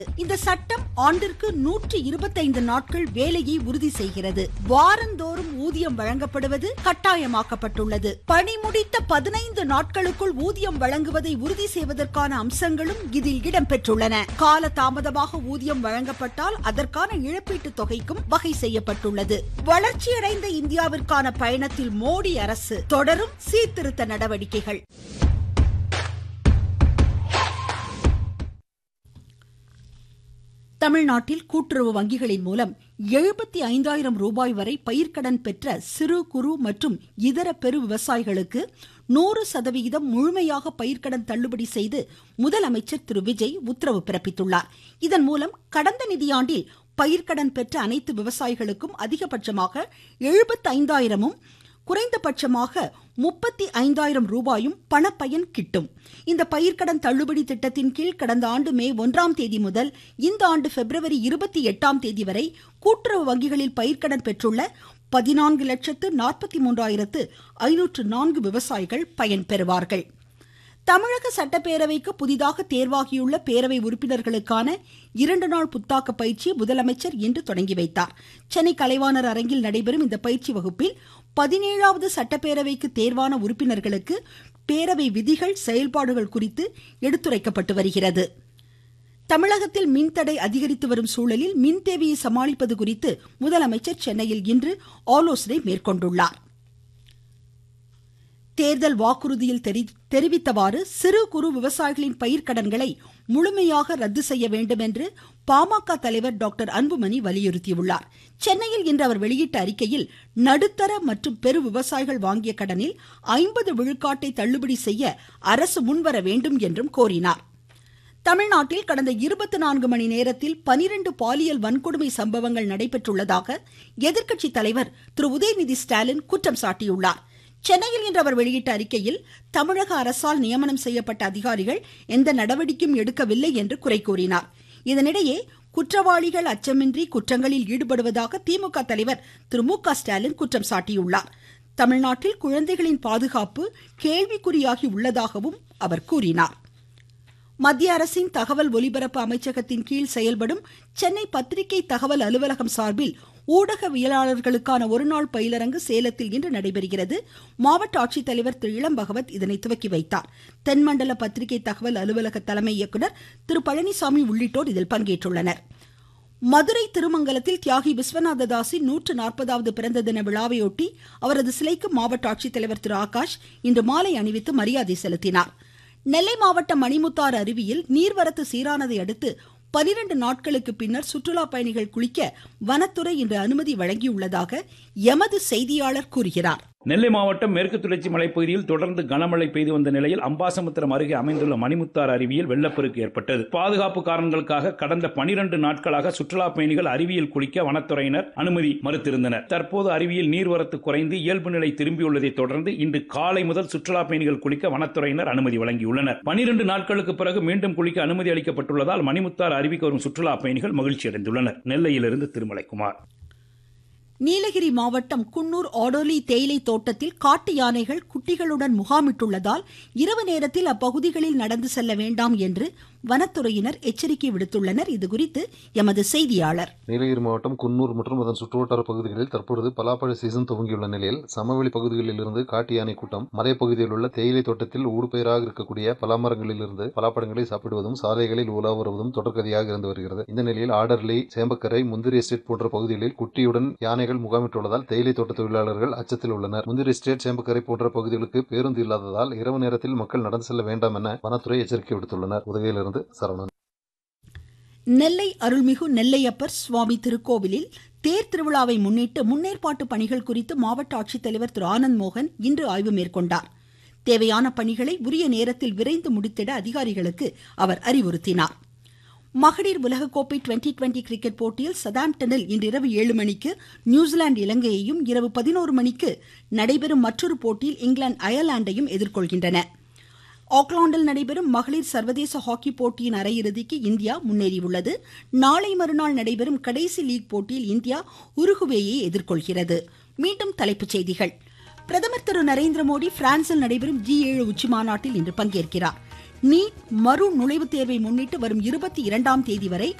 இந்த சட்டம் ஆண்டிற்கு நூற்றி இருபத்தைந்து நாட்கள் வேலையை உறுதி செய்கிறது வாரந்தோறும் ஊதியம் வழங்கப்படுவது கட்டாயமாக்கப்பட்டுள்ளது பணி முடித்த பதினைந்து நாட்களுக்குள் ஊதியம் வழங்குவதை உறுதி செய்வதற்கான அம்சங்களும் இதில் இடம்பெற்றுள்ளன கால தாமதமாக ஊதியம் வழங்கப்பட்டால் அதற்கான இழப்பீட்டுத் தொகைக்கும் வகை செய்யப்பட்டுள்ளது வளர்ச்சியடைந்த இந்தியாவிற்கான பயணத்தில் மோடி அரசு தொடரும் சீர்திருத்த நடவடிக்கைகள் தமிழ்நாட்டில் கூட்டுறவு வங்கிகளின் மூலம் எழுபத்தி ஐந்தாயிரம் ரூபாய் வரை பயிர்க்கடன் பெற்ற சிறு குறு மற்றும் இதர பெரு விவசாயிகளுக்கு நூறு சதவிகிதம் முழுமையாக பயிர்க்கடன் தள்ளுபடி செய்து முதலமைச்சர் திரு விஜய் உத்தரவு பிறப்பித்துள்ளார் இதன் மூலம் கடந்த நிதியாண்டில் பயிர்க்கடன் பெற்ற அனைத்து விவசாயிகளுக்கும் அதிகபட்சமாக எழுபத்தைந்தாயிரமும் குறைந்தபட்சமாக முப்பத்தி ஐந்தாயிரம் ரூபாயும் பணப்பயன் கிட்டும் இந்த பயிர்க்கடன் தள்ளுபடி திட்டத்தின் கீழ் கடந்த ஆண்டு மே ஒன்றாம் தேதி முதல் இந்த ஆண்டு பிப்ரவரி இருபத்தி எட்டாம் தேதி வரை கூட்டுறவு வங்கிகளில் பயிர்க்கடன் பெற்றுள்ள பதினான்கு லட்சத்து நாற்பத்தி மூன்றாயிரத்து ஐநூற்று நான்கு விவசாயிகள் பயன்பெறுவார்கள் தமிழக சட்டப்பேரவைக்கு புதிதாக தேர்வாகியுள்ள பேரவை உறுப்பினர்களுக்கான இரண்டு நாள் புத்தாக்க பயிற்சியை முதலமைச்சர் இன்று தொடங்கி வைத்தார் சென்னை கலைவாணர் அரங்கில் நடைபெறும் இந்த பயிற்சி வகுப்பில் பதினேழாவது சட்டப்பேரவைக்கு தேர்வான உறுப்பினர்களுக்கு பேரவை விதிகள் செயல்பாடுகள் குறித்து எடுத்துரைக்கப்பட்டு வருகிறது தமிழகத்தில் மின்தடை அதிகரித்து வரும் சூழலில் மின் தேவையை சமாளிப்பது குறித்து முதலமைச்சர் சென்னையில் இன்று ஆலோசனை மேற்கொண்டுள்ளார் தேர்தல் வாக்குறுதியில் தெரிவித்தவாறு சிறு குறு விவசாயிகளின் பயிர்க்கடன்களை முழுமையாக ரத்து செய்ய வேண்டும் என்று பாமக தலைவர் டாக்டர் அன்புமணி வலியுறுத்தியுள்ளார் சென்னையில் இன்று அவர் வெளியிட்ட அறிக்கையில் நடுத்தர மற்றும் பெரு விவசாயிகள் வாங்கிய கடனில் ஐம்பது விழுக்காட்டை தள்ளுபடி செய்ய அரசு முன்வர வேண்டும் என்றும் கோரினார் தமிழ்நாட்டில் கடந்த இருபத்தி நான்கு மணி நேரத்தில் பனிரெண்டு பாலியல் வன்கொடுமை சம்பவங்கள் நடைபெற்றுள்ளதாக எதிர்க்கட்சி தலைவர் திரு உதயநிதி ஸ்டாலின் குற்றம் சாட்டியுள்ளார் சென்னையில் இன்று அவர் வெளியிட்ட அறிக்கையில் தமிழக அரசால் நியமனம் செய்யப்பட்ட அதிகாரிகள் எந்த நடவடிக்கையும் எடுக்கவில்லை என்று குறை கூறினார் இதனிடையே குற்றவாளிகள் அச்சமின்றி குற்றங்களில் ஈடுபடுவதாக திமுக தலைவர் திரு மு க ஸ்டாலின் குற்றம் சாட்டியுள்ளார் தமிழ்நாட்டில் குழந்தைகளின் பாதுகாப்பு கேள்விக்குறியாகி உள்ளதாகவும் அவர் கூறினார் மத்திய அரசின் தகவல் ஒலிபரப்பு அமைச்சகத்தின் கீழ் செயல்படும் சென்னை பத்திரிகை தகவல் அலுவலகம் சார்பில் ஊடகவியலாளர்களுக்கான ஒருநாள் பயிலரங்கு சேலத்தில் இன்று நடைபெறுகிறது மாவட்ட ஆட்சித்தலைவர் திரு இளம் பகவத் இதனை துவக்கி வைத்தார் தென்மண்டல பத்திரிகை தகவல் அலுவலக தலைமை இயக்குனர் திரு பழனிசாமி உள்ளிட்டோர் இதில் பங்கேற்றுள்ளனர் மதுரை திருமங்கலத்தில் தியாகி விஸ்வநாததாசின் நூற்று நாற்பதாவது பிறந்த தின விழாவையொட்டி அவரது சிலைக்கு மாவட்ட ஆட்சித்தலைவர் திரு ஆகாஷ் இன்று மாலை அணிவித்து மரியாதை செலுத்தினார் நெல்லை மாவட்டம் மணிமுத்தாறு அருவியில் நீர்வரத்து சீரானதை அடுத்து பனிரெண்டு நாட்களுக்கு பின்னர் சுற்றுலா பயணிகள் குளிக்க வனத்துறை இன்று அனுமதி வழங்கியுள்ளதாக எமது செய்தியாளர் கூறுகிறார் நெல்லை மாவட்டம் மேற்கு தொடர்ச்சி மலைப்பகுதியில் தொடர்ந்து கனமழை பெய்து வந்த நிலையில் அம்பாசமுத்திரம் அருகே அமைந்துள்ள மணிமுத்தார் அருவியில் வெள்ளப்பெருக்கு ஏற்பட்டது பாதுகாப்பு காரணங்களுக்காக கடந்த பனிரெண்டு நாட்களாக சுற்றுலா பயணிகள் அருவியில் குளிக்க வனத்துறையினர் அனுமதி மறுத்திருந்தனர் தற்போது அருவியில் நீர்வரத்து குறைந்து இயல்பு நிலை திரும்பியுள்ளதை தொடர்ந்து இன்று காலை முதல் சுற்றுலா பயணிகள் குளிக்க வனத்துறையினர் அனுமதி வழங்கியுள்ளனர் பனிரெண்டு நாட்களுக்கு பிறகு மீண்டும் குளிக்க அனுமதி அளிக்கப்பட்டுள்ளதால் மணிமுத்தார் அருவிக்கு வரும் சுற்றுலா பயணிகள் மகிழ்ச்சி அடைந்துள்ளனர் நெல்லையிலிருந்து திருமலைக்குமார் நீலகிரி மாவட்டம் குன்னூர் ஆடோலி தேயிலை தோட்டத்தில் காட்டு யானைகள் குட்டிகளுடன் முகாமிட்டுள்ளதால் இரவு நேரத்தில் அப்பகுதிகளில் நடந்து செல்ல வேண்டாம் என்று வனத்துறையினர் எச்சரிக்கை விடுத்துள்ளனர் இதுகுறித்து எமது செய்தியாளர் நீலகிரி மாவட்டம் குன்னூர் மற்றும் அதன் சுற்றுவட்டார பகுதிகளில் தற்பொழுது பலாப்பழ சீசன் துவங்கியுள்ள நிலையில் சமவெளி பகுதிகளில் இருந்து காட்டு யானை கூட்டம் மலைப்பகுதியில் உள்ள தேயிலை தோட்டத்தில் ஊடுபயிராக இருக்கக்கூடிய பலாமரங்களில் இருந்து பலாப்பழங்களை சாப்பிடுவதும் சாலைகளில் உலா வருவதும் தொடர்கதையாக இருந்து வருகிறது இந்த நிலையில் ஆடர்லி சேம்பக்கரை முந்திரி எஸ்டேட் போன்ற பகுதிகளில் குட்டியுடன் யானைகள் முகாமிட்டுள்ளதால் தேயிலை தோட்ட தொழிலாளர்கள் அச்சத்தில் உள்ளனர் முந்திரி எஸ்டேட் சேம்பக்கரை போன்ற பகுதிகளுக்கு பேருந்து இல்லாததால் இரவு நேரத்தில் மக்கள் நடந்து செல்ல வேண்டாம் என வனத்துறை எச்சரிக்கை விடுத்துள்ளனர் உதகையிலிருந்து சரவணன் நெல்லை அருள்மிகு நெல்லையப்பர் சுவாமி திருக்கோவிலில் தேர் திருவிழாவை முன்னிட்டு முன்னேற்பாட்டு பணிகள் குறித்து மாவட்ட ஆட்சித்தலைவர் திரு ஆனந்த் மோகன் இன்று ஆய்வு மேற்கொண்டார் தேவையான பணிகளை உரிய நேரத்தில் விரைந்து முடித்திட அதிகாரிகளுக்கு அவர் அறிவுறுத்தினார் மகளிர் உலகக்கோப்பை டுவெண்டி டுவெண்டி கிரிக்கெட் போட்டியில் சதாம்டனில் இன்றிரவு ஏழு மணிக்கு நியூசிலாந்து இலங்கையையும் இரவு பதினோரு மணிக்கு நடைபெறும் மற்றொரு போட்டியில் இங்கிலாந்து அயர்லாந்தையும் எதிர்கொள்கின்றன ஆக்லாந்தில் நடைபெறும் மகளிர் சர்வதேச ஹாக்கி போட்டியின் அரையிறுதிக்கு இந்தியா முன்னேறியுள்ளது நாளை மறுநாள் நடைபெறும் கடைசி லீக் போட்டியில் இந்தியா உருகுவேயை எதிர்கொள்கிறது மீண்டும் தலைப்புச் செய்திகள் பிரதமர் திரு நரேந்திர மோடி பிரான்சில் நடைபெறும் ஜி ஏழு உச்சி மாநாட்டில் இன்று பங்கேற்கிறார் நீட் மறு நுழைவுத் தேர்வை முன்னிட்டு வரும் இருபத்தி இரண்டாம் தேதி வரை